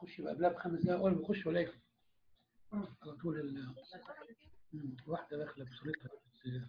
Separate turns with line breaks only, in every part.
يخش يبقى قبلها بخمس دقايق اول ما يخش ولا يقفل على طول ال مم. واحده داخله بصورتها بس-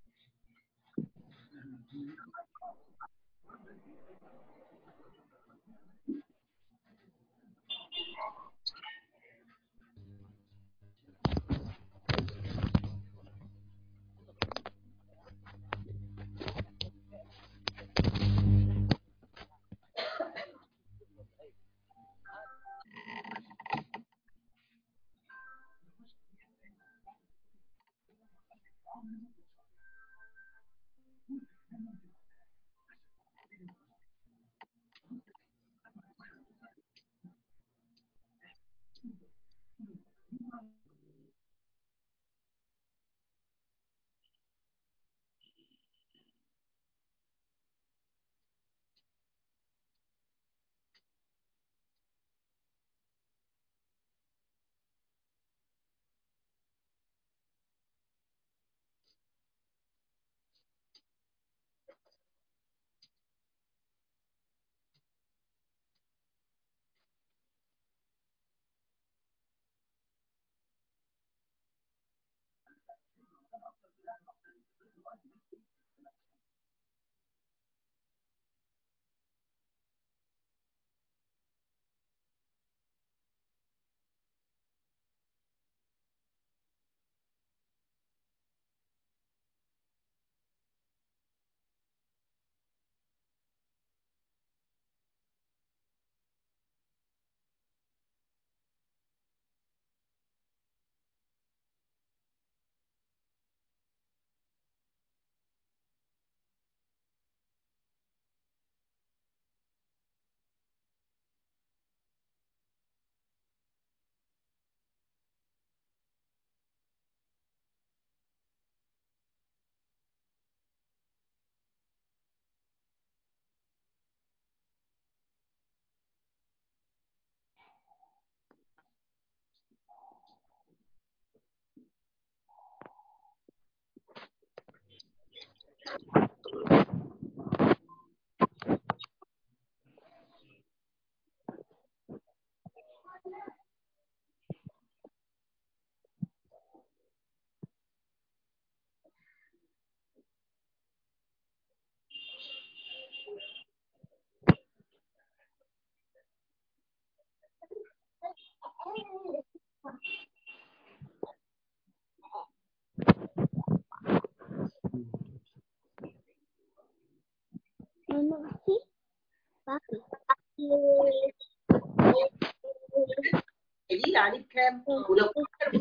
قليل عليك كام ولو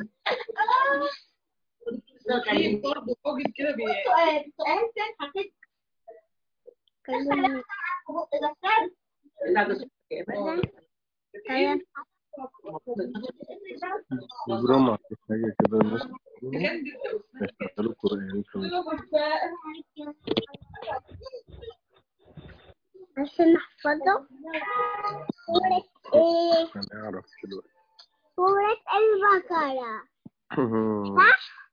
في برضه راجل كده بي...
لا بس
بروما حاجة كده الناس
بجد
يشتغلوا قرآن
عشان نحفظه سورة ايه
عشان يعرف دلوقتي
سورة البقرة صح؟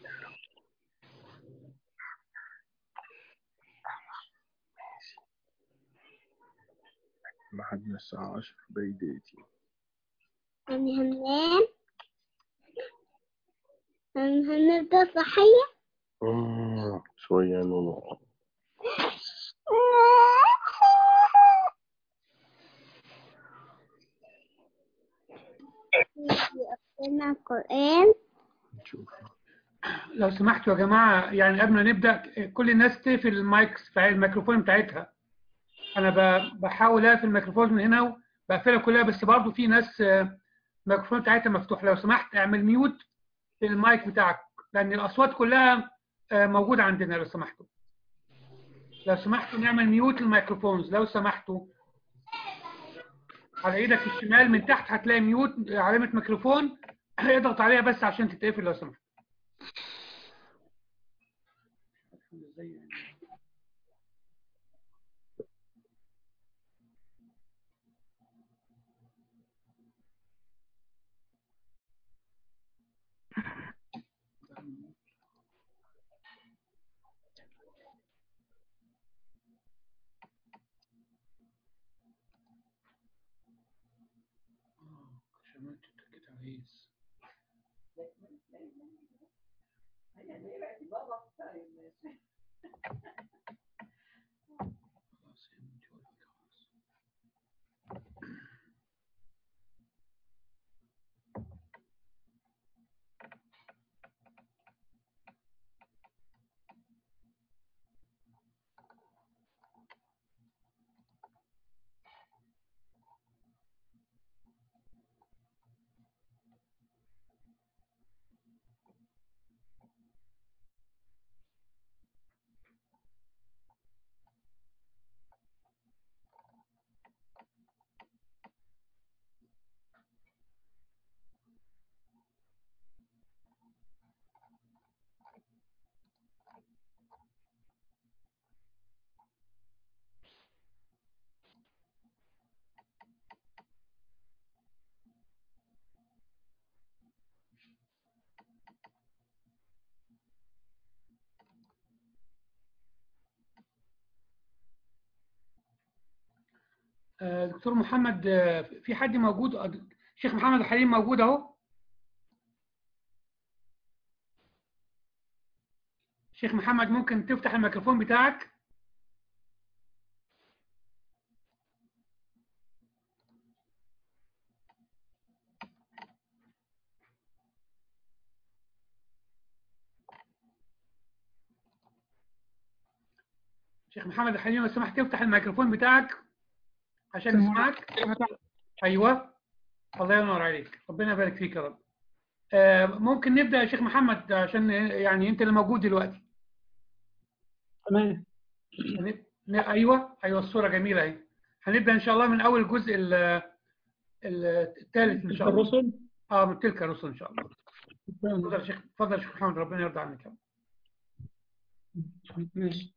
لحد الساعة 10 باقي دقيقتين
يعني هننام هن- هنبدأ صحية
مم، شوية نونو
قرأنا القرآن
نشوف
لو سمحتوا يا جماعة يعني قبل ما نبدأ كل الناس تقفل المايك الميكروفون بتاعتها أنا ب- بحاول أقفل الميكروفون من هنا وبقفلها كلها بس برضو في ناس آه، الميكروفون بتاعتها مفتوح لو سمحت اعمل ميوت للمايك بتاعك لأن الأصوات كلها آه، موجودة عندنا لو سمحتوا لو سمحتوا نعمل ميوت للميكروفونز لو سمحتوا على ايدك الشمال من تحت هتلاقي ميوت علامة ميكروفون اضغط عليها بس عشان تتقفل لو سمحت كويس خلاص enjoy خلاص. آه، دكتور محمد آه، في حد موجود آه، شيخ محمد الحليم موجود اهو شيخ محمد ممكن تفتح الميكروفون بتاعك شيخ محمد الحليم لو سمحت تفتح الميكروفون بتاعك عشان نسمعك ايوه الله ينور عليك ربنا يبارك فيك يا رب آه، ممكن نبدا يا شيخ محمد عشان يعني انت اللي موجود دلوقتي
تمام
هنب- ن- ايوه ايوه الصوره جميله اهي هنبدا ان شاء الله من اول الجزء ال- ال- الثالث ان شاء الله
الرسل
اه من تلك الرسل ان شاء الله اتفضل يا شيخ اتفضل يا شيخ محمد ربنا يرضى عنك يا رب.
ماشي.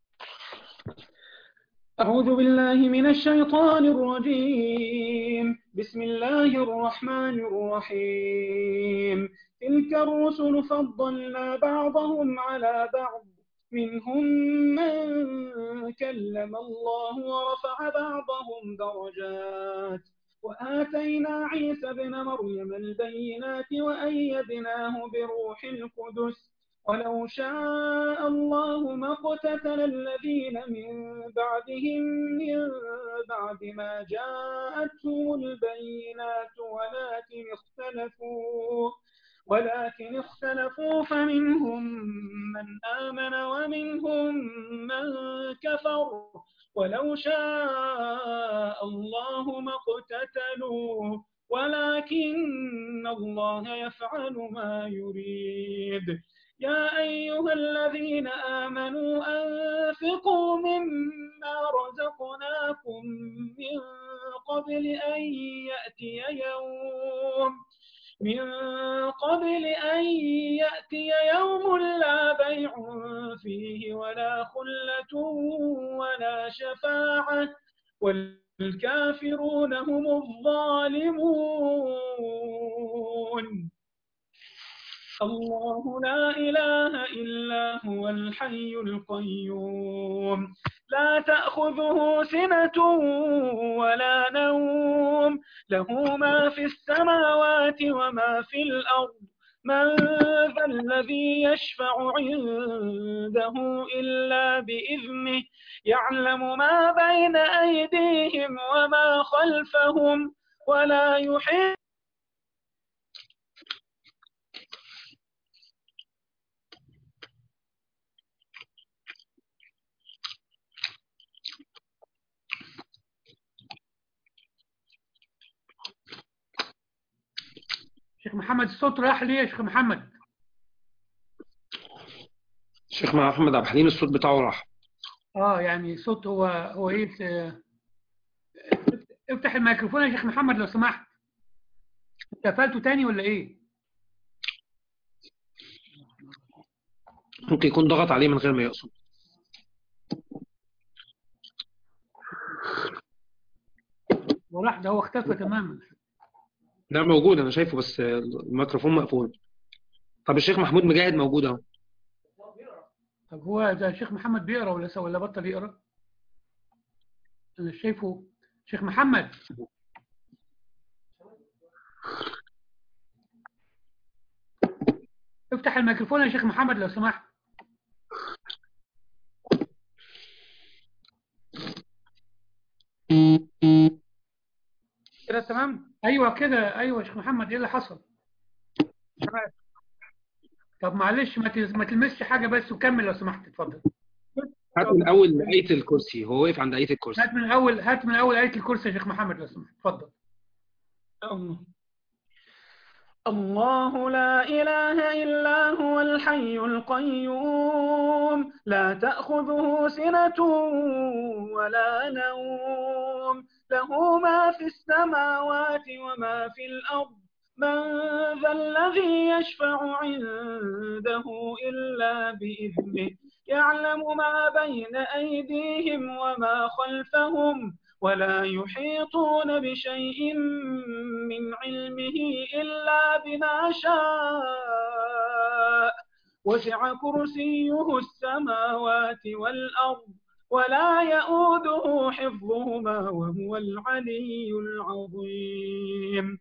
أعوذ بالله من الشيطان الرجيم بسم الله الرحمن الرحيم تلك الرسل فضلنا بعضهم على بعض منهم من كلم الله ورفع بعضهم درجات وآتينا عيسى ابن مريم البينات وأيدناه بروح القدس ولو شاء الله ما اقتتل الذين من بعدهم من بعد ما جاءتهم البينات ولكن اختلفوا ولكن اختلفوا فمنهم من آمن ومنهم من كفر ولو شاء الله ما اقتتلوا ولكن الله يفعل ما يريد يا أيها الذين آمنوا أنفقوا مما رزقناكم من قبل أن يأتي يوم من قبل أن يأتي يوم لا بيع فيه ولا خلة ولا شفاعة والكافرون هم الظالمون الله لا إله إلا هو الحي القيوم لا تأخذه سنة ولا نوم له ما في السماوات وما في الأرض من ذا الذي يشفع عنده إلا بإذنه يعلم ما بين أيديهم وما خلفهم ولا يحيط
شيخ محمد الصوت راح ليه يا شيخ محمد
شيخ محمد عبد الحليم الصوت بتاعه راح
اه يعني صوت هو هو ايه آه، افتح الميكروفون يا شيخ محمد لو سمحت انت قفلته تاني ولا ايه
ممكن يكون ضغط عليه من غير ما يقصد
هو راح ده هو اختفى تماما
لا موجود انا شايفه بس الميكروفون مقفول طب الشيخ محمود مجاهد موجود اهو
طب هو ده شيخ محمد بيقرا ولا لسه ولا بطل يقرا انا شايفه شيخ محمد افتح الميكروفون يا شيخ محمد لو سمحت
كده تمام
ايوه كده ايوه يا شيخ محمد ايه اللي حصل
تمام
طب معلش ما تز- ما تلمسش حاجه بس وكمل لو سمحت اتفضل
هات من اول آية الكرسي هو واقف عند آية الكرسي
هات من اول هات من اول ايه الكرسي يا شيخ محمد لو سمحت اتفضل
الله الله لا إله إلا هو الحي القيوم لا تأخذه سنة ولا نوم له ما في السماوات وما في الأرض من ذا الذي يشفع عنده إلا بإذنه يعلم ما بين أيديهم وما خلفهم ولا يحيطون بشيء من علمه إلا بما شاء وسع كرسيه السماوات والأرض ولا يؤوده حفظهما وهو العلي العظيم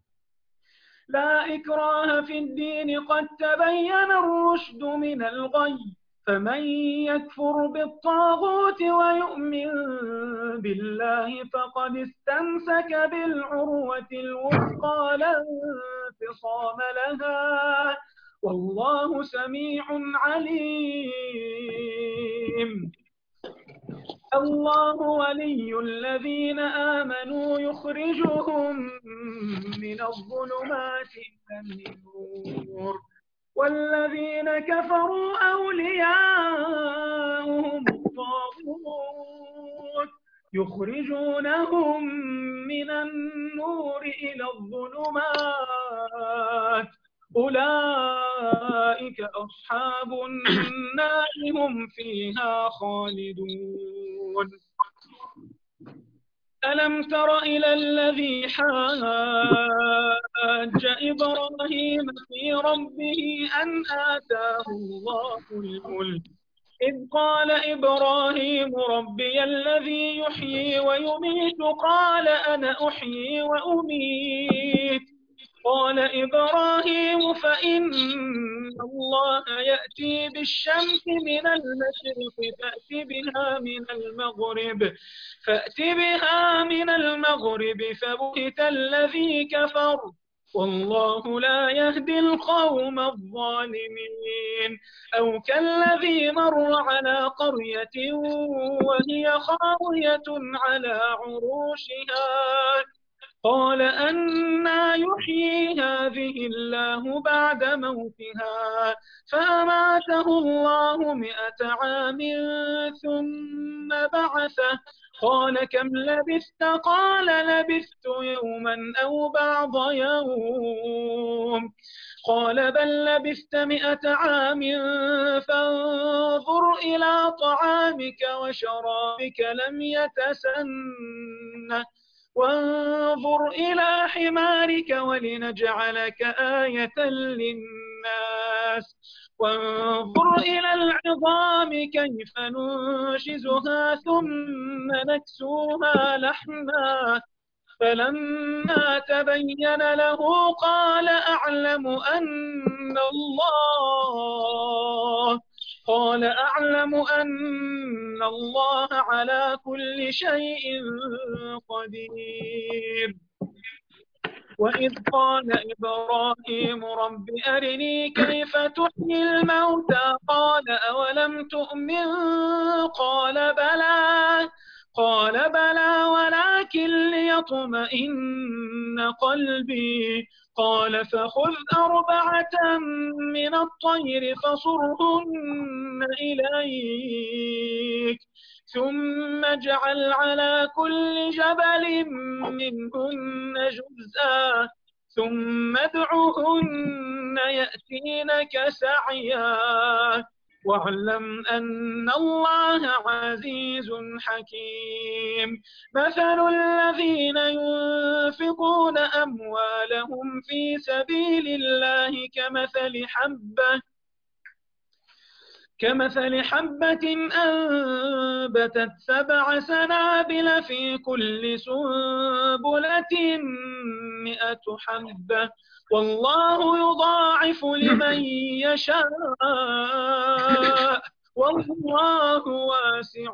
لا إكراه في الدين قد تبين الرشد من الغي فمن يكفر بالطاغوت ويؤمن بالله فقد استمسك بالعروة الوثقى لا انفصام لها والله سميع عليم الله ولي الذين آمنوا يخرجهم من الظلمات إلى النور والذين كفروا أولياؤهم الطاغوت يخرجونهم من النور إلى الظلمات أولئك أصحاب النار هم فيها خالدون ألم تر إلى الذي حاج إبراهيم في ربه أن آتاه الله الملك إذ قال إبراهيم ربي الذي يحيي ويميت قال أنا أحيي وأميت قال إبراهيم فإن الله يأتي بالشمس من المشرق فأت بها من المغرب فأت بها من المغرب فبهت الذي كفر والله لا يهدي القوم الظالمين أو كالذي مر على قرية وهي خاوية على عروشها قال أنا يحيي هذه الله بعد موتها فأماته الله مئة عام ثم بعثه قال كم لبثت قال لبثت يوما أو بعض يوم قال بل لبثت مئة عام فانظر إلى طعامك وشرابك لم يتسنه وانظر إلى حمارك ولنجعلك آية للناس وانظر إلى العظام كيف ننشزها ثم نكسوها لحما فلما تبين له قال أعلم أن الله قال أعلم أن الله على كل شيء قدير وإذ قال إبراهيم رب أرني كيف تحيي الموتى قال أولم تؤمن قال بلى قال بلى ولكن ليطمئن قلبي قال فخذ أربعة من الطير فصرهن إليك ثم اجعل على كل جبل منهن جزءا ثم ادعهن يأتينك سعيا واعلم أن الله عزيز حكيم مثل الذين ينفقون أموالهم في سبيل الله كمثل حبة كمثل حبة أنبتت سبع سنابل في كل سنبلة مئة حبة والله يضاعف لمن يشاء والله واسع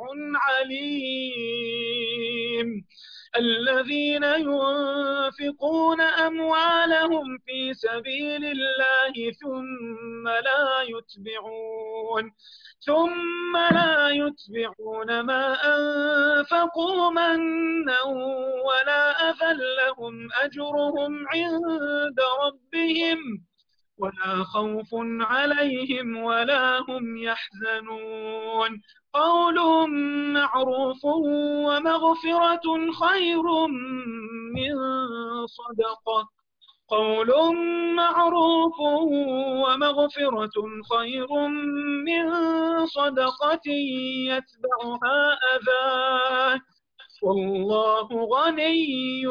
عليم الذين ينفقون أموالهم في سبيل الله ثم لا يتبعون ثم لا يتبعون ما أنفقوا منا ولا أذى لهم أجرهم عند ربهم ولا خوف عليهم ولا هم يحزنون قول معروف ومغفرة خير من صدقة قول معروف ومغفرة خير من صدقة يتبعها أذى والله غني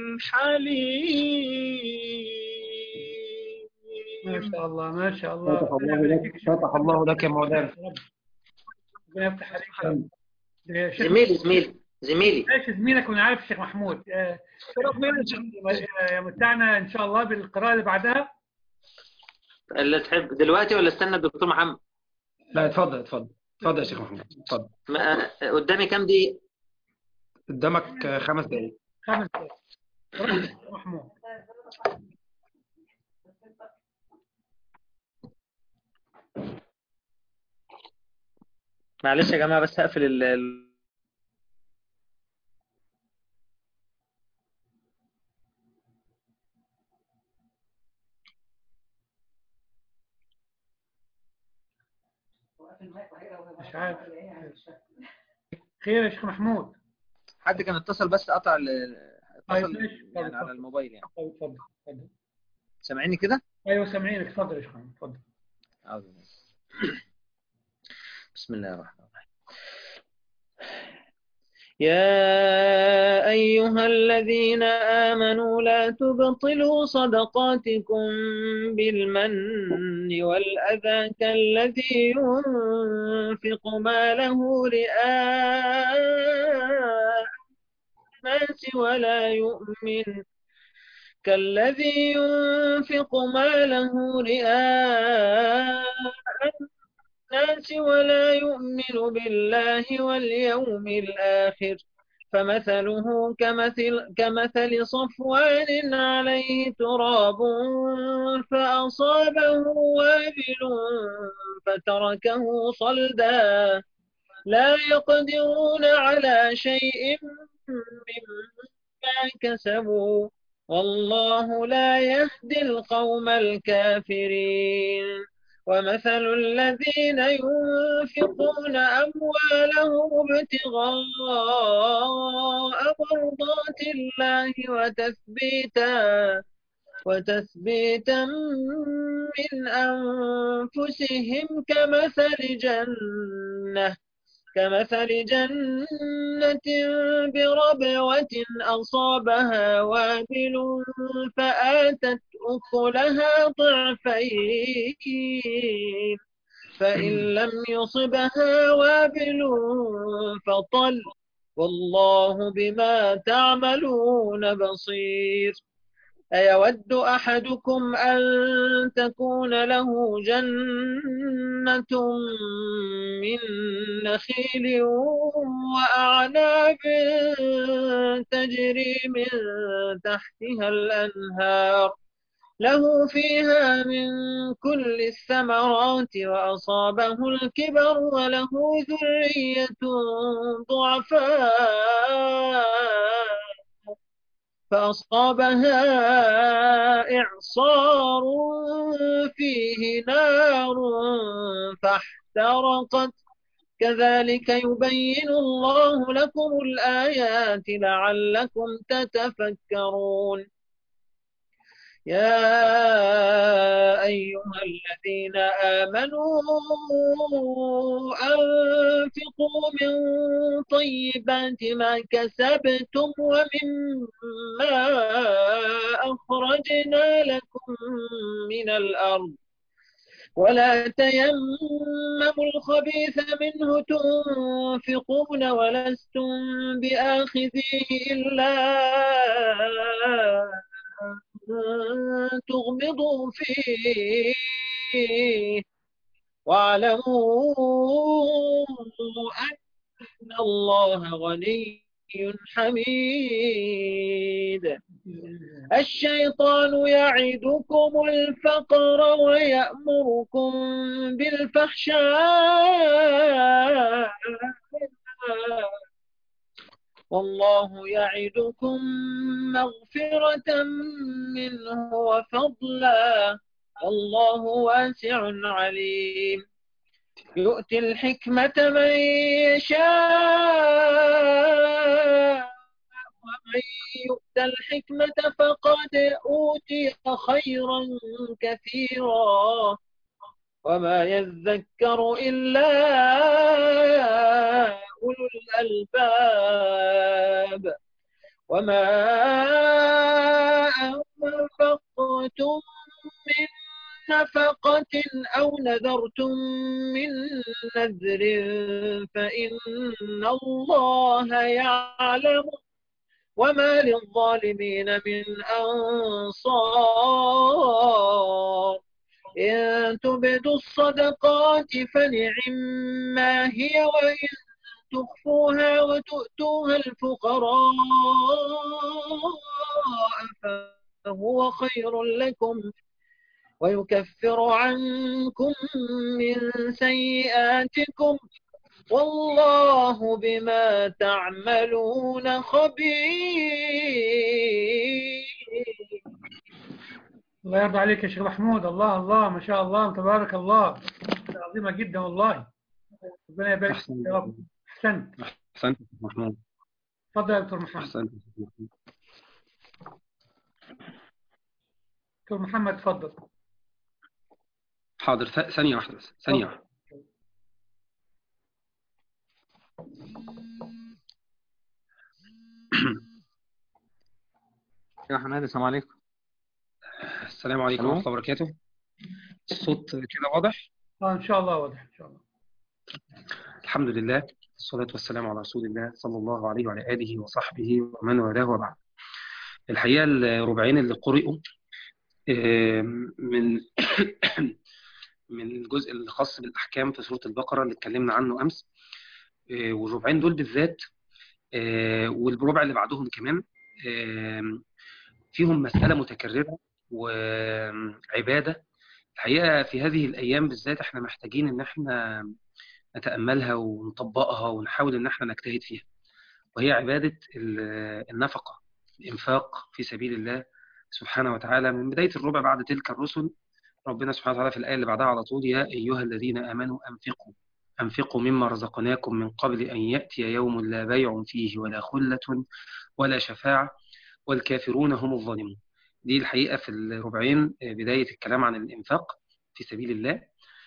ما
حليم
شاء الله ما شاء الله
فتح الله لك فتح الله لك يا مولانا
ربنا يفتح عليك يا رب. يا شيخ
زميلي زميلي زميلي
ماشي زميلك وانا عارف الشيخ محمود آه،
ربنا
آه، متعنا ان شاء الله بالقراءه اللي بعدها
اللي تحب دلوقتي ولا استنى الدكتور محمد
لا اتفضل اتفضل اتفضل يا شيخ محمود اتفضل
ما- قدامي كام دقيقة
قدامك آه، خمس دقايق
خمس دقائق روح يا شيخ محمود
معلش يا جماعة بس هقفل ال- ال
مش عارف خير يا شيخ محمود
حد كان اتصل بس قطع ال-
طيب
اتصل
ماشي اتفضل
يعني على
اتفضل
الموبايل يعني
اتفضل اتفضل اتفضل.
سامعيني كده؟
ايوه سامعينك اتفضل يا شيخ محمود اتفضل
أعوذ بالله. بسم الله الرحمن الرحيم
يا أيها الذين آمنوا لا تبطلوا صدقاتكم بالمن والأذى كالذي ينفق ماله رئاء الناس ولا يؤمن كالذي ينفق ماله رئاء الناس ولا يؤمن بالله واليوم الآخر فمثله كمثل, كمثل صفوان عليه تراب فأصابه وابل فتركه صلدا لا يقدرون على شيء مما كسبوا والله لا يهدي القوم الكافرين ومثل الذين ينفقون أموالهم ابتغاء مرضات الله وتثبيتا وتثبيتا من أنفسهم كمثل جنة كمثل جنة بربوة أصابها وابل فآتت أكلها ضعفين فإن لم يصبها وابل فطل والله بما تعملون بصير أيود أحدكم أن تكون له جنة من نخيل وأعناب تجري من تحتها الأنهار له فيها من كل الثمرات وأصابه الكبر وله ذرية ضعفاء فأصابها إعصار فيه نار فاحترقت كذلك يبين الله لكم الآيات لعلكم تتفكرون يا أيها الذين آمنوا أنفقوا من طيبات ما كسبتم ومما أخرجنا لكم من الأرض ولا تيمموا الخبيث منه تنفقون ولستم بآخذيه إلا أن تغمضوا فيه واعلموا أن الله غني حميد الشيطان يعدكم الفقر ويأمركم بالفحشاء والله يعدكم مغفرة منه وفضلا والله واسع عليم يؤتي الحكمة من يشاء ومن يؤت الحكمة فقد أوتي خيرا كثيرا وما يذكر إلا أولو الألباب وما أنفقتم من نفقة أو نذرتم من نذر فإن الله يعلم وما للظالمين من أنصار إن تبدوا الصدقات فنعما هي وإن تخفوها وتؤتوها الفقراء فهو خير لكم ويكفر عنكم من سيئاتكم والله بما تعملون خبير
الله يرضى عليك يا شيخ محمود الله الله ما شاء الله تبارك الله عظيمة جدا والله ربنا يبارك فيك
أحسنت
يا رب احسنت
أحسنت يا محمود
اتفضل يا دكتور محمد
أحسنت يا محمود.
دكتور محمد اتفضل
حاضر ث- ثانية واحدة بس ثانية واحدة
يا حماد السلام عليكم
السلام عليكم
ألو.
ورحمة الله وبركاته الصوت كده واضح
اه ان شاء الله واضح ان شاء الله
الحمد لله والصلاة والسلام على رسول الله صلى الله عليه وعلى آله وصحبه ومن والاه وبعد الحقيقة الربعين اللي قرئوا آم، من من الجزء الخاص بالأحكام في سورة البقرة اللي اتكلمنا عنه أمس آه، والربعين دول بالذات آه، والربع اللي بعدهم كمان آم، فيهم مسألة متكررة وعبادة الحقيقة في هذه الأيام بالذات احنا محتاجين إن احنا نتأملها ونطبقها ونحاول إن احنا نجتهد فيها وهي عبادة ال- النفقة الإنفاق في سبيل الله سبحانه وتعالى من بداية الربع بعد تلك الرسل ربنا سبحانه وتعالى في الآية اللي بعدها على طول يا أيها الذين آمنوا أنفقوا أنفقوا مما رزقناكم من قبل أن يأتي يوم لا بيع فيه ولا خلة ولا شفاعة والكافرون هم الظالمون دي الحقيقة في الربعين آه، بداية الكلام عن الإنفاق في سبيل الله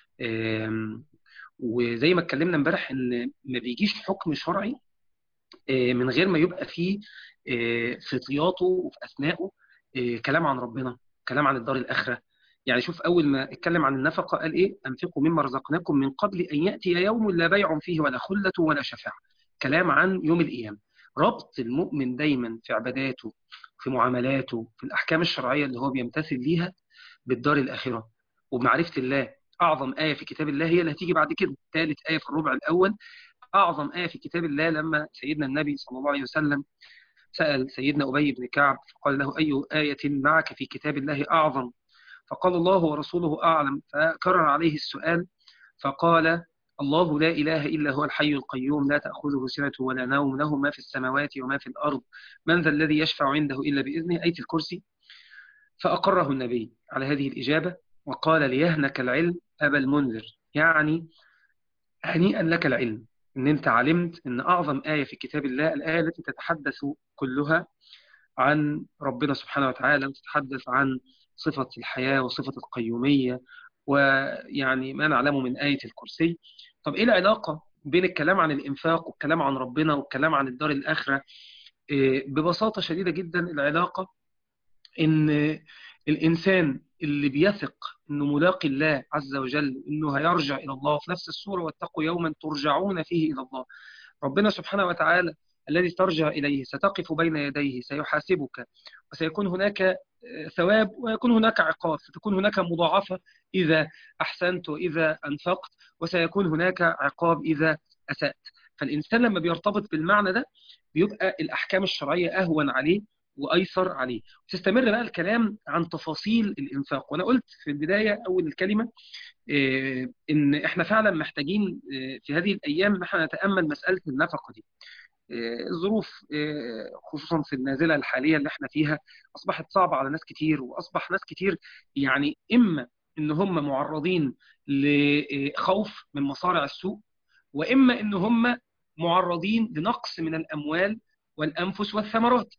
آم، وزي ما اتكلمنا امبارح ان ما بيجيش حكم شرعي آه، من غير ما يبقى فيه آه، في طياته وفي اثنائه آه، كلام عن ربنا كلام عن الدار الاخره يعني شوف اول ما اتكلم عن النفقه قال ايه انفقوا مما رزقناكم من قبل ان ياتي يوم لا بيع فيه ولا خله ولا شفاعه كلام عن يوم القيامه ربط المؤمن دايما في عباداته في معاملاته في الاحكام الشرعيه اللي هو بيمتثل ليها بالدار الاخره وبمعرفه الله اعظم ايه في كتاب الله هي اللي هتيجي بعد كده ثالث ايه في الربع الاول اعظم ايه في كتاب الله لما سيدنا النبي صلى الله عليه وسلم سال سيدنا ابي بن كعب فقال له اي ايه معك في كتاب الله اعظم فقال الله ورسوله اعلم فكرر عليه السؤال فقال الله لا اله الا هو الحي القيوم لا تاخذه سنه ولا نوم له ما في السماوات وما في الارض من ذا الذي يشفع عنده الا باذنه ايه الكرسي فاقره النبي على هذه الاجابه وقال ليهنك العلم ابا المنذر يعني هنيئا لك العلم ان انت علمت ان اعظم ايه في كتاب الله الايه التي تتحدث كلها عن ربنا سبحانه وتعالى وتتحدث عن صفه الحياه وصفه القيوميه ويعني ما نعلمه من ايه الكرسي طب ايه العلاقه بين الكلام عن الانفاق والكلام عن ربنا والكلام عن الدار الاخره إيه، ببساطه شديده جدا العلاقه ان الانسان اللي بيثق انه ملاقي الله عز وجل انه هيرجع الى الله في نفس السوره واتقوا يوما ترجعون فيه الى الله ربنا سبحانه وتعالى الذي ترجع اليه ستقف بين يديه سيحاسبك وسيكون هناك ثواب ويكون هناك عقاب ستكون هناك مضاعفه اذا احسنت واذا انفقت وسيكون هناك عقاب اذا اسات فالانسان لما بيرتبط بالمعنى ده بيبقى الاحكام الشرعيه اهون عليه وايسر عليه تستمر بقى الكلام عن تفاصيل الانفاق وانا قلت في البدايه اول الكلمه إيه ان احنا فعلا محتاجين إيه في هذه الايام ان احنا نتامل مساله النفقه دي إيه الظروف خصوصا في النازله الحاليه اللي احنا فيها اصبحت صعبه على ناس كتير واصبح ناس كتير يعني اما ان هم معرضين لخوف من مصارع السوق واما ان هم معرضين لنقص من الاموال والانفس والثمرات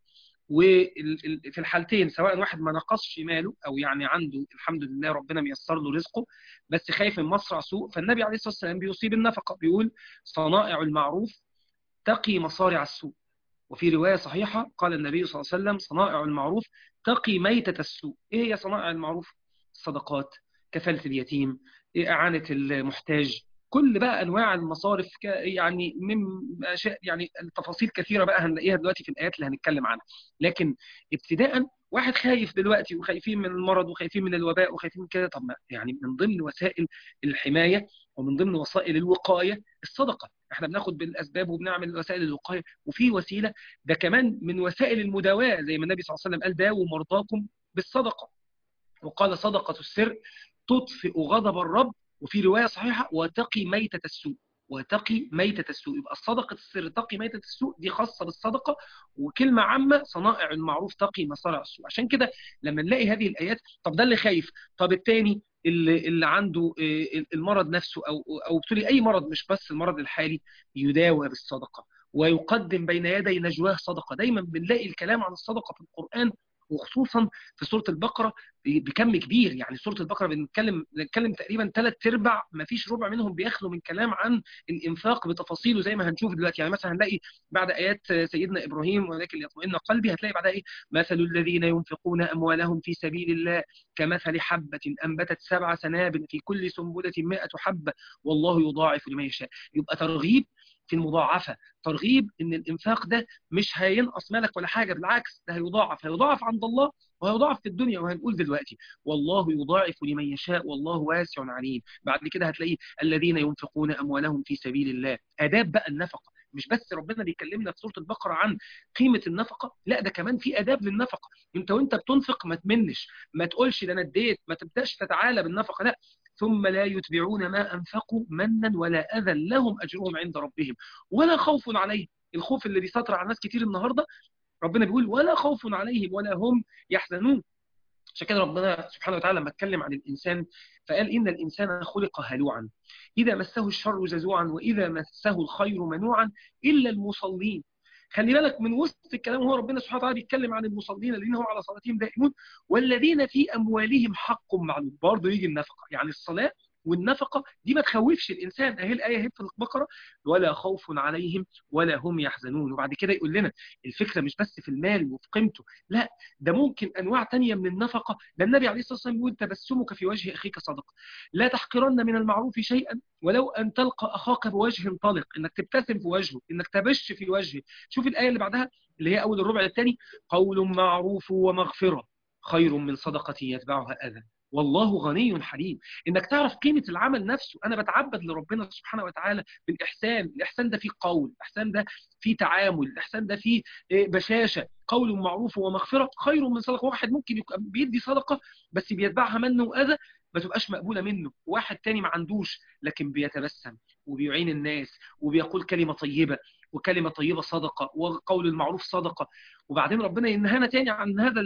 وفي الحالتين سواء واحد ما نقصش ماله او يعني عنده الحمد لله ربنا ميسر له رزقه بس خايف من مصرع سوء فالنبي عليه الصلاه والسلام بيصيب النفقه بيقول صنائع المعروف تقي مصارع السوء وفي روايه صحيحه قال النبي صلى الله عليه وسلم صنائع المعروف تقي ميته السوء ايه هي صنائع المعروف الصدقات كفاله اليتيم اعانه المحتاج كل بقى انواع المصارف يعني من اشياء يعني التفاصيل كثيره بقى هنلاقيها دلوقتي في الايات اللي هنتكلم عنها لكن ابتداء واحد خايف دلوقتي وخايفين من المرض وخايفين من الوباء وخايفين من كده طب يعني من ضمن وسائل الحمايه ومن ضمن وسائل الوقايه الصدقه احنا بناخد بالاسباب وبنعمل وسائل الوقايه وفي وسيله ده كمان من وسائل المداواه زي ما النبي صلى الله عليه وسلم قال داووا مرضاكم بالصدقه وقال صدقه السر تطفئ غضب الرب وفي روايه صحيحه وتقي ميته السوء وتقي ميتة السوء يبقى الصدقة السر تقي ميتة السوء دي خاصة بالصدقة وكلمة عامة صنائع المعروف تقي مصارع السوء عشان كده لما نلاقي هذه الآيات طب ده اللي خايف طب التاني اللي, اللي عنده المرض نفسه أو أو بتقولي أي مرض مش بس المرض الحالي يداوى بالصدقة ويقدم بين يدي نجواه صدقة دايما بنلاقي الكلام عن الصدقة في القرآن وخصوصا في سوره البقره بكم كبير يعني سوره البقره بنتكلم بنتكلم تقريبا ثلاث ارباع ما فيش ربع منهم بيخلو من كلام عن الانفاق بتفاصيله زي ما هنشوف دلوقتي يعني مثلا هنلاقي بعد ايات سيدنا ابراهيم ولكن ليطمئن قلبي هتلاقي بعدها ايه مثل الذين ينفقون اموالهم في سبيل الله كمثل حبه انبتت سبع سنابل في كل سنبله 100 حبه والله يضاعف لمن يشاء يبقى ترغيب في المضاعفة ترغيب ان الانفاق ده مش هينقص مالك ولا حاجة بالعكس ده هيضاعف هيضاعف عند الله وهيضاعف في الدنيا وهنقول دلوقتي والله يضاعف لمن يشاء والله واسع عليم بعد كده هتلاقي الذين ينفقون اموالهم في سبيل الله اداب بقى النفقه مش بس ربنا بيكلمنا في سوره البقره عن قيمه النفقه لا ده كمان في اداب للنفقه انت وانت بتنفق ما تمنش ما تقولش ده انا اديت ما تبداش تتعالى بالنفقه لا ثم لا يتبعون ما انفقوا منا ولا اذى لهم اجرهم عند ربهم ولا خوف عليهم الخوف اللي بيسيطر على ناس كتير النهارده ربنا بيقول ولا خوف عليهم ولا هم يحزنون عشان كده ربنا سبحانه وتعالى لما اتكلم عن الانسان فقال ان الانسان خلق هلوعا اذا مسه الشر جزوعا واذا مسه الخير منوعا الا المصلين خلي بالك من وسط الكلام هو ربنا سبحانه وتعالى بيتكلم عن المصلين الذين هم على صلاتهم دائمون والذين في اموالهم حق معلوم برضه يجي النفقه يعني الصلاه والنفقه دي ما تخوفش الانسان اهي الايه هي في البقره ولا خوف عليهم ولا هم يحزنون وبعد كده يقول لنا الفكره مش بس في المال وفي قيمته لا ده ممكن انواع تانية من النفقه ده النبي عليه الصلاه والسلام بيقول تبسمك في وجه اخيك صدقه لا تحقرن من المعروف شيئا ولو ان تلقى اخاك بوجه طلق انك تبتسم في وجهه انك تبش في وجهه شوف الايه اللي بعدها اللي هي اول الربع الثاني قول معروف ومغفره خير من صدقه يتبعها اذى والله غني حليم انك تعرف قيمه العمل نفسه انا بتعبد لربنا سبحانه وتعالى بالاحسان الاحسان ده فيه قول الاحسان ده فيه تعامل الاحسان ده فيه بشاشه قول معروف ومغفره خير من صدقه واحد ممكن يبقى بيدي صدقه بس بيتبعها منه واذى ما تبقاش مقبوله منه واحد تاني ما عندوش لكن بيتبسم وبيعين الناس وبيقول كلمه طيبه وكلمة طيبة صدقة وقول المعروف صدقة وبعدين ربنا ينهانا تاني عن هذا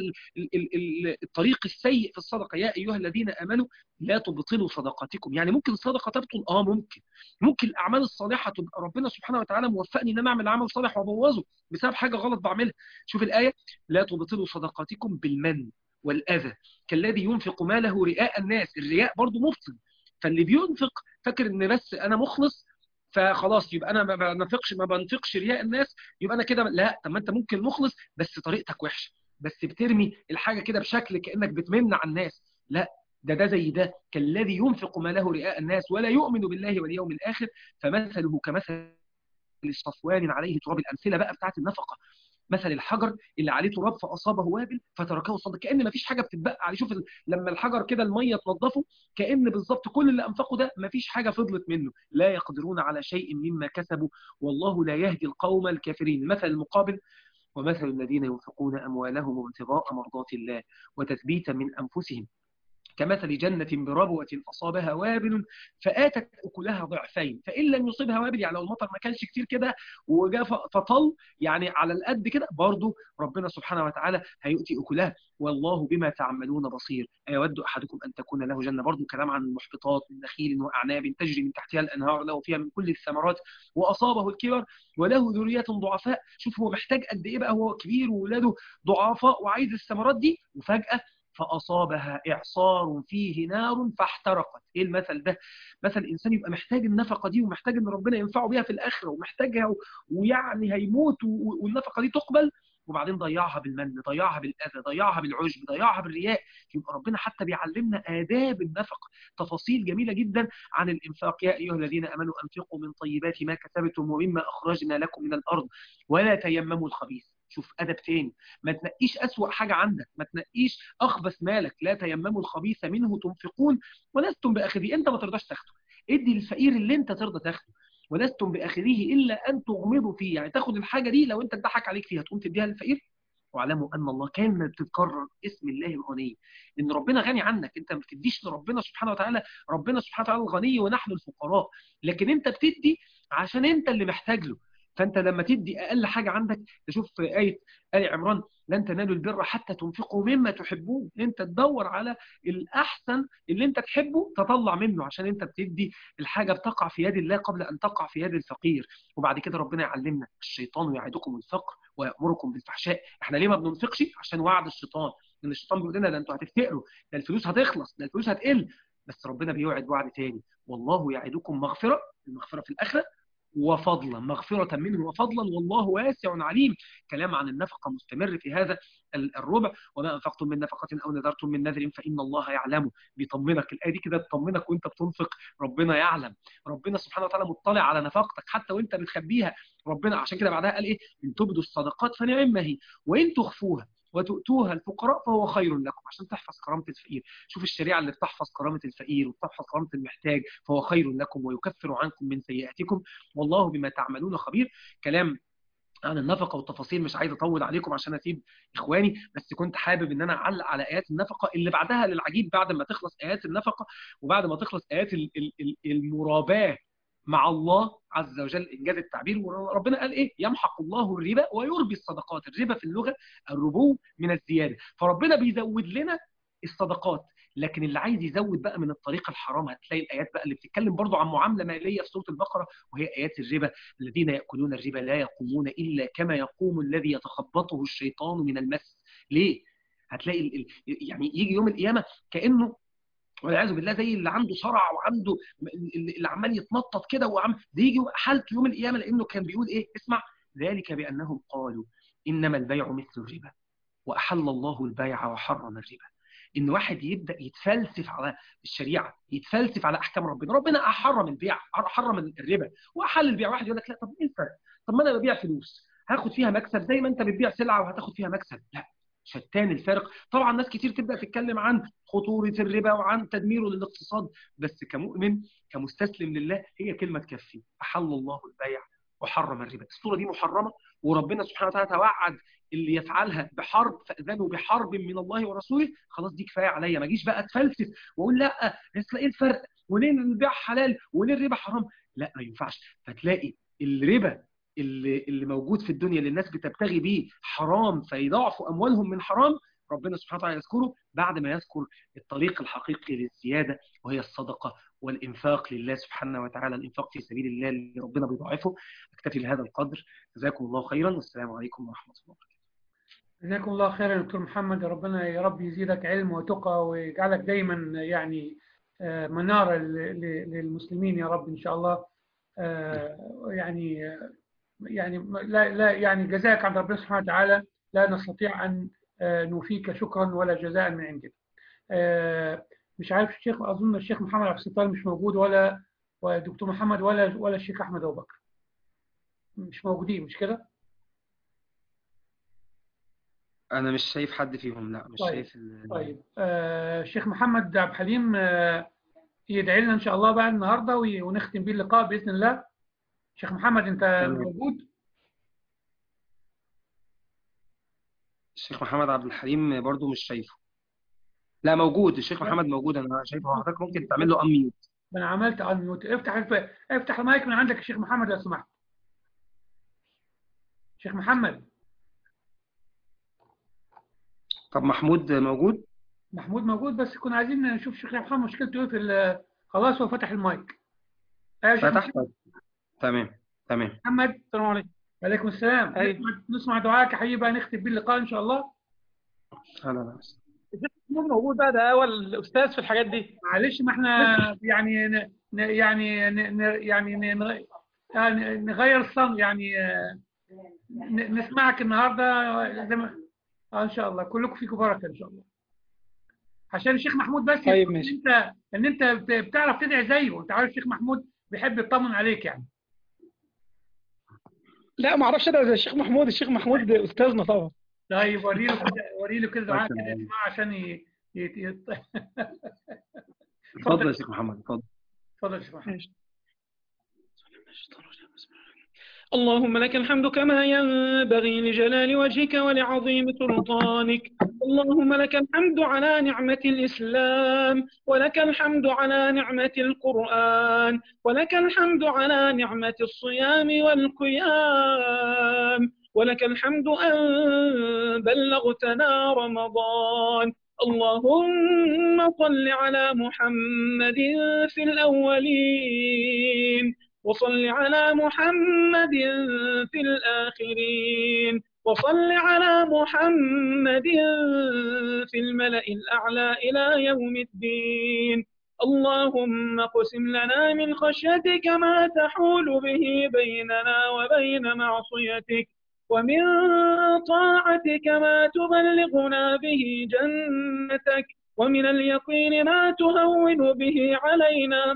الطريق السيء في الصدقة يا أيها الذين آمنوا لا تبطلوا صدقاتكم يعني ممكن الصدقة تبطل آه ممكن ممكن الأعمال الصالحة تبقى ربنا سبحانه وتعالى موفقني إن أنا أعمل عمل صالح وأبوظه بسبب حاجة غلط بعملها شوف الآية لا تبطلوا صدقاتكم بالمن والأذى كالذي ينفق ماله رئاء الناس الرياء برضه مبطل فاللي بينفق فاكر ان بس انا مخلص فخلاص يبقى انا ما بنفقش ما بنفقش رياء الناس يبقى انا كده لا طب ما انت ممكن مخلص بس طريقتك وحشه بس بترمي الحاجه كده بشكل كانك بتمن على الناس لا ده ده زي ده كالذي ينفق ماله رئاء الناس ولا يؤمن بالله واليوم الآخر فمثله كمثل صفوان عليه تراب الأمثلة بقى بتاعت النفقة مثل الحجر اللي عليه تراب فأصابه وابل فتركه صلد كأن ما فيش حاجة بتتبقى عليه شوف ال- لما الحجر كده المية تنضفه كأن بالظبط كل اللي أنفقه ده ما فيش حاجة فضلت منه لا يقدرون على شيء مما كسبوا والله لا يهدي القوم الكافرين المثل المقابل ومثل الذين ينفقون أموالهم ابتغاء مرضات الله وتثبيتا من أنفسهم كمثل جنة بربوة أصابها وابل فآتت أكلها ضعفين فإن لم يصبها وابل يعني لو المطر ما كانش كتير كده وجاء ف- فطل يعني على القد كده برضه ربنا سبحانه وتعالى هيؤتي أكلها والله بما تعملون بصير أيود أحدكم أن تكون له جنة برضه كلام عن المحبطات من نخيل وأعناب تجري من تحتها الأنهار له فيها من كل الثمرات وأصابه الكبر وله ذرية ضعفاء شوف هو محتاج قد إيه بقى هو كبير وولاده ضعفاء وعايز الثمرات دي وفجأة فأصابها إعصار فيه نار فاحترقت إيه المثل ده؟ مثل الإنسان يبقى محتاج النفقة دي ومحتاج إن ربنا ينفعه بيها في الآخرة ومحتاجها و- ويعني هيموت و- والنفقة دي تقبل وبعدين ضيعها بالمن ضيعها بالأذى ضيعها بالعجب ضيعها بالرياء يبقى ربنا حتى بيعلمنا آداب النفقة تفاصيل جميلة جدا عن الإنفاق يا أيها الذين أمنوا أنفقوا من طيبات ما كسبتم ومما أخرجنا لكم من الأرض ولا تيمموا الخبيث شوف أدب تاني ما تنقيش أسوأ حاجة عندك ما تنقيش أخبث مالك لا تيمموا الخبيث منه تنفقون ولستم بآخذه أنت ما ترضاش تاخده ادي للفقير اللي أنت ترضى تاخده ولستم بآخذه إلا أن تغمضوا فيه يعني تاخد الحاجة دي لو أنت اتضحك عليك فيها تقوم تديها للفقير واعلموا ان الله كان بتتكرر اسم الله الغني ان ربنا غني عنك انت ما بتديش لربنا سبحانه وتعالى ربنا سبحانه وتعالى الغني ونحن الفقراء لكن انت بتدي عشان انت اللي محتاج له فانت لما تدي اقل حاجه عندك تشوف في ايه ال عمران لن تنالوا البر حتى تنفقوا مما تحبون انت تدور على الاحسن اللي انت تحبه تطلع منه عشان انت بتدي الحاجه بتقع في يد الله قبل ان تقع في يد الفقير وبعد كده ربنا يعلمنا الشيطان يعدكم الفقر ويامركم بالفحشاء احنا ليه ما بننفقش عشان وعد الشيطان ان الشيطان بيقول لنا ده انتوا هتفتقروا ده الفلوس هتخلص ده الفلوس هتقل بس ربنا بيوعد وعد تاني والله يعدكم مغفره المغفره في الاخره وفضلا مغفرة منه وفضلا والله واسع عليم كلام عن النفقة مستمر في هذا الربع وما أنفقتم من نفقة أو نذرتم من نذر فإن الله يعلمه بيطمنك الآية دي كده تطمنك وأنت بتنفق ربنا يعلم ربنا سبحانه وتعالى مطلع على نفقتك حتى وأنت بتخبيها ربنا عشان كده بعدها قال إيه إن تبدوا الصدقات فنعم ما هي وإن تخفوها وتؤتوها الفقراء فهو خير لكم عشان تحفظ كرامة الفقير شوف الشريعة اللي بتحفظ كرامة الفقير وتحفظ كرامة المحتاج فهو خير لكم ويكفر عنكم من سيئاتكم والله بما تعملون خبير كلام عن النفقة والتفاصيل مش عايز أطول عليكم عشان أسيب إخواني بس كنت حابب إن أنا أعلق على آيات النفقة اللي بعدها للعجيب بعد ما تخلص آيات النفقة وبعد ما تخلص آيات المراباة مع الله عز وجل إنجاز التعبير وربنا قال إيه يمحق الله الربا ويربي الصدقات الربا في اللغة الربو من الزيادة فربنا بيزود لنا الصدقات لكن اللي عايز يزود بقى من الطريق الحرام هتلاقي الايات بقى اللي بتتكلم برضو عن معامله ماليه في سوره البقره وهي ايات الربا الذين ياكلون الربا لا يقومون الا كما يقوم الذي يتخبطه الشيطان من المس ليه هتلاقي ال ال يعني يجي يوم القيامه كانه والعياذ بالله زي اللي عنده صرع وعنده اللي عمال يتنطط كده وعم ده يجي حالته يوم القيامه لانه كان بيقول ايه اسمع ذلك بانهم قالوا انما البيع مثل الربا واحل الله البيع وحرم الربا ان واحد يبدا يتفلسف على الشريعه يتفلسف على احكام ربنا ربنا حرم البيع حرم الربا واحل البيع واحد يقول لك لا طب ايه الفرق طب ما انا ببيع فلوس هاخد فيها مكسب زي ما انت بتبيع سلعه وهتاخد فيها مكسب لا شتان الفرق طبعا ناس كتير تبدا تتكلم عن خطوره الربا وعن تدميره للاقتصاد بس كمؤمن كمستسلم لله هي كلمه تكفي احل الله البيع وحرم الربا الصوره دي محرمه وربنا سبحانه وتعالى توعد اللي يفعلها بحرب فاذنوا بحرب من الله ورسوله خلاص دي كفايه عليا ما اجيش بقى اتفلسف واقول لا اصل ايه الفرق وليه البيع حلال وليه الربا حرام لا ما ينفعش فتلاقي الربا اللي اللي موجود في الدنيا اللي الناس بتبتغي بيه حرام فيضاعفوا اموالهم من حرام ربنا سبحانه وتعالى يذكره بعد ما يذكر الطريق الحقيقي للزياده وهي الصدقه والانفاق لله سبحانه وتعالى الانفاق في سبيل الله اللي ربنا بيضاعفه اكتفي بهذا القدر جزاكم الله خيرا والسلام عليكم ورحمه الله وبركاته
جزاكم الله خيرا دكتور محمد يا ربنا يا رب يزيدك علم وتقى ويجعلك دايما يعني منارة للمسلمين يا رب إن شاء الله يعني يعني لا لا يعني جزاك عند ربنا سبحانه وتعالى لا نستطيع أن نوفيك شكرا ولا جزاء من عندنا آه، مش عارف الشيخ اظن الشيخ محمد عبد الستار مش موجود ولا والدكتور محمد ولا ولا الشيخ احمد ابو بكر مش موجودين مش كده
انا مش شايف حد فيهم لا مش
طيب،
شايف ال-
طيب آه، الشيخ محمد عبد الحليم آه، يدعي لنا ان شاء الله بقى النهارده وي- ونختم بيه اللقاء باذن الله شيخ محمد انت
تمام.
موجود
الشيخ محمد عبد الحليم برضو مش شايفه لا موجود الشيخ محمد موجود انا شايفه حضرتك ممكن تعمل له اميوت
ما انا عملت انميوت افتح الف... افتح المايك من عندك يا شيخ محمد لو سمحت شيخ محمد
طب محمود موجود
محمود موجود بس كنا عايزين نشوف شيخ محمد مشكلته ايه في ال- خلاص هو فتح المايك ايوه يا شيخ
فتح طيب. تمام تمام
محمد
السلام عليكم
وعليكم السلام
أيوة.
نسمع, نسمع دعائك يا حبيبي بقى نختم بيه اللقاء ان شاء الله
لا لا لا
محمود موجود بقى ده اول استاذ في الحاجات دي
معلش ما احنا يعني ن... ن... يعني ن... ن... يعني ن... ن... يعني نغير الصمت يعني آه، ن... نسمعك النهارده زي ما آه ان شاء الله كلكم فيكم بركه ان شاء الله عشان الشيخ محمود بس
طيب،
يقول
ماشي.
ان انت ان انت بت- بتعرف تدعي زيه انت عارف الشيخ محمود بيحب يطمن عليك يعني
لا ما اعرفش انا زي الشيخ محمود الشيخ محمود استاذنا طبعا
طيب وري له كده وري له كده دعاء كده
تمام.
يسمعه عشان ي... ي... ي...
اتفضل يا شيخ محمد اتفضل
اتفضل يا شيخ محمود
ماشي. اللهم لك الحمد كما ينبغي لجلال وجهك ولعظيم سلطانك اللهم لك الحمد على نعمة الإسلام ولك الحمد على نعمة القرآن ولك الحمد على نعمة الصيام والقيام ولك الحمد أن بلغتنا رمضان اللهم صل على محمد في الأولين وصل على محمد في الآخرين وصل على محمد في الملأ الأعلى إلى يوم الدين اللهم اقسم لنا من خشيتك ما تحول به بيننا وبين معصيتك ومن طاعتك ما تبلغنا به جنتك ومن اليقين ما تهون به علينا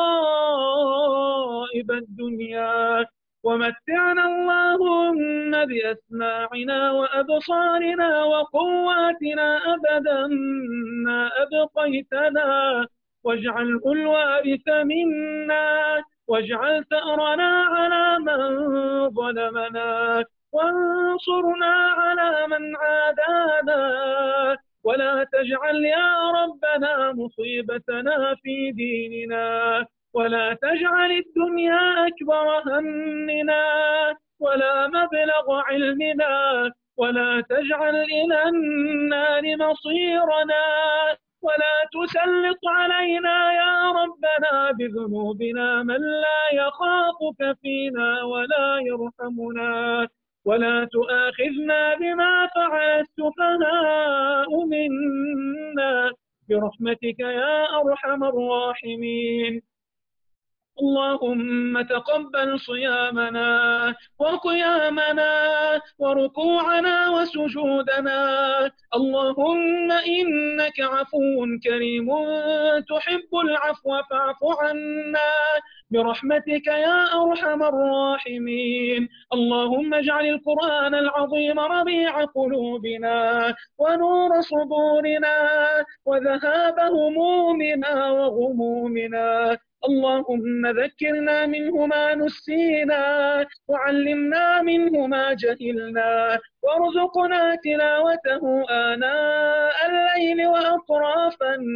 مصائب الدنيا ومتعنا اللهم بأسماعنا وأبصارنا وقواتنا أبدا ما أبقيتنا واجعله الوارث منا واجعل ثأرنا على من ظلمنا وانصرنا على من عادانا ولا تجعل يا ربنا مصيبتنا في ديننا ولا تجعل الدنيا أكبر همنا ولا مبلغ علمنا ولا تجعل إلى النار مصيرنا ولا تسلط علينا يا ربنا بذنوبنا من لا يخافك فينا ولا يرحمنا ولا تؤاخذنا بما فعل السفهاء منا برحمتك يا أرحم الراحمين اللهم تقبل صيامنا وقيامنا وركوعنا وسجودنا اللهم إنك عفو كريم تحب العفو فاعف عنا برحمتك يا أرحم الراحمين اللهم اجعل القرآن العظيم ربيع قلوبنا ونور صدورنا وذهاب همومنا وغمومنا اللهم ذكرنا منه ما نسينا وعلمنا منه ما جهلنا وارزقنا تلاوته آناء الليل وأطراف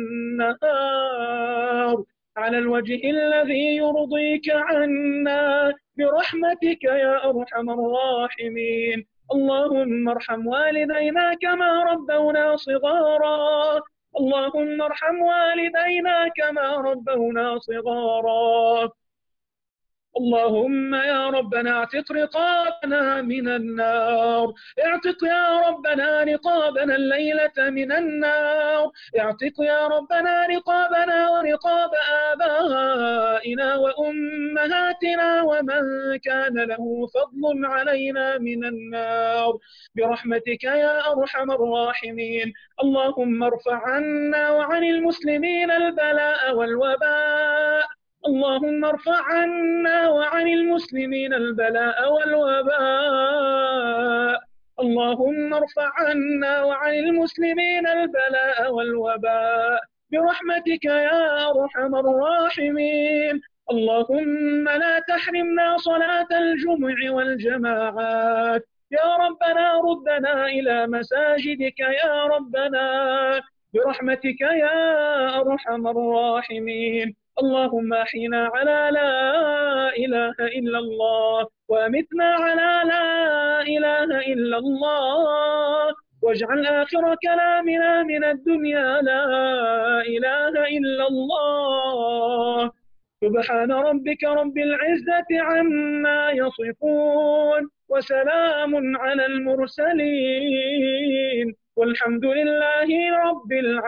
النهار على الوجه الذي يرضيك عنا برحمتك يا أرحم الراحمين اللهم ارحم والدينا كما ربونا صغارا اللهم ارحم والدينا كما ربونا صغارا اللهم يا ربنا اعتق رقابنا من النار اعتق يا ربنا رقابنا الليلة من النار اعتق يا ربنا رقابنا ورقاب آبائنا وأمهاتنا ومن كان له فضل علينا من النار برحمتك يا أرحم الراحمين اللهم ارفع عنا وعن المسلمين البلاء والوباء اللهم ارفع عنا وعن المسلمين البلاء والوباء اللهم ارفع عنا وعن المسلمين البلاء والوباء برحمتك يا أرحم الراحمين اللهم لا تحرمنا صلاة الجمع والجماعات يا ربنا ردنا إلى مساجدك يا ربنا برحمتك يا أرحم الراحمين اللهم احينا على لا إله إلا الله وامتنا على لا إله إلا الله واجعل آخر كلامنا من الدنيا لا إله إلا الله سبحان ربك رب العزة عما يصفون وسلام على المرسلين والحمد لله رب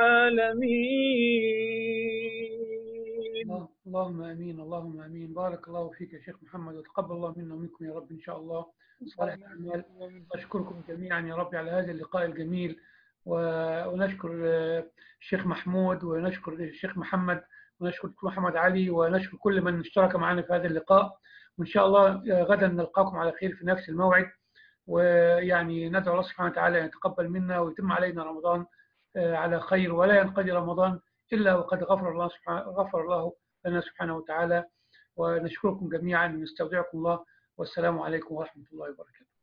العالمين
الله- اللهم امين اللهم امين بارك الله فيك يا شيخ محمد وتقبل الله منا ومنكم يا رب ان شاء الله صالح الاعمال اشكركم جميعا يا رب على هذا اللقاء الجميل و- ونشكر آه، الشيخ محمود ونشكر الشيخ محمد ونشكر الدكتور محمد علي ونشكر كل من اشترك معنا في هذا اللقاء وان شاء الله آه، غدا نلقاكم على خير في نفس الموعد ويعني ندعو الله سبحانه وتعالى ان يتقبل منا ويتم علينا رمضان آه، على خير ولا ينقضي رمضان الا وقد غفر الله سبحانه غفر الله لنا سبحانه وتعالى ونشكركم جميعا ونستودعكم الله والسلام عليكم ورحمه الله وبركاته